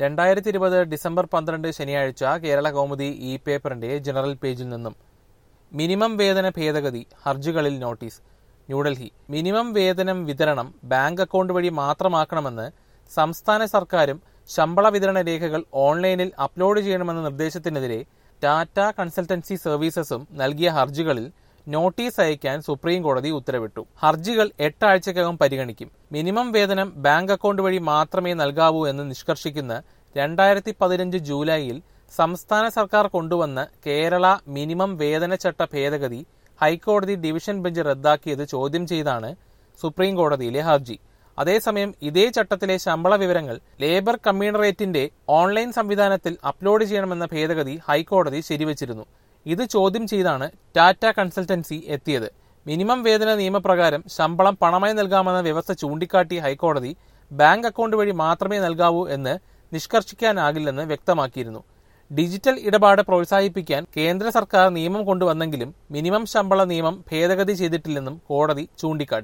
രണ്ടായിരത്തി ഇരുപത് ഡിസംബർ പന്ത്രണ്ട് ശനിയാഴ്ച കേരള കൗമുദി ഇ പേപ്പറിന്റെ ജനറൽ പേജിൽ നിന്നും മിനിമം വേതന ഭേദഗതി ഹർജികളിൽ നോട്ടീസ് ന്യൂഡൽഹി മിനിമം വേതനം വിതരണം ബാങ്ക് അക്കൗണ്ട് വഴി മാത്രമാക്കണമെന്ന് സംസ്ഥാന സർക്കാരും ശമ്പള വിതരണ രേഖകൾ ഓൺലൈനിൽ അപ്ലോഡ് ചെയ്യണമെന്ന നിർദ്ദേശത്തിനെതിരെ ടാറ്റ കൺസൾട്ടൻസി സർവീസസും നൽകിയ ഹർജികളിൽ നോട്ടീസ് അയക്കാൻ സുപ്രീം കോടതി ഉത്തരവിട്ടു ഹർജികൾ എട്ടാഴ്ചക്കകം പരിഗണിക്കും മിനിമം വേതനം ബാങ്ക് അക്കൗണ്ട് വഴി മാത്രമേ നൽകാവൂ എന്ന് നിഷ്കർഷിക്കുന്ന രണ്ടായിരത്തി പതിനഞ്ച് ജൂലൈയിൽ സംസ്ഥാന സർക്കാർ കൊണ്ടുവന്ന കേരള മിനിമം വേതന ചട്ട ഭേദഗതി ഹൈക്കോടതി ഡിവിഷൻ ബെഞ്ച് റദ്ദാക്കിയത് ചോദ്യം ചെയ്താണ് സുപ്രീം കോടതിയിലെ ഹർജി അതേസമയം ഇതേ ചട്ടത്തിലെ ശമ്പള വിവരങ്ങൾ ലേബർ കമ്മീണറേറ്റിന്റെ ഓൺലൈൻ സംവിധാനത്തിൽ അപ്ലോഡ് ചെയ്യണമെന്ന ഭേദഗതി ഹൈക്കോടതി ശരിവച്ചിരുന്നു ഇത് ചോദ്യം ചെയ്താണ് ടാറ്റ കൺസൾട്ടൻസി എത്തിയത് മിനിമം വേതന നിയമപ്രകാരം ശമ്പളം പണമായി നൽകാമെന്ന വ്യവസ്ഥ ചൂണ്ടിക്കാട്ടിയ ഹൈക്കോടതി ബാങ്ക് അക്കൗണ്ട് വഴി മാത്രമേ നൽകാവൂ എന്ന് നിഷ്കർഷിക്കാനാകില്ലെന്ന് വ്യക്തമാക്കിയിരുന്നു ഡിജിറ്റൽ ഇടപാട് പ്രോത്സാഹിപ്പിക്കാൻ കേന്ദ്ര സർക്കാർ നിയമം കൊണ്ടുവന്നെങ്കിലും മിനിമം ശമ്പള നിയമം ഭേദഗതി ചെയ്തിട്ടില്ലെന്നും കോടതി ചൂണ്ടിക്കാട്ടി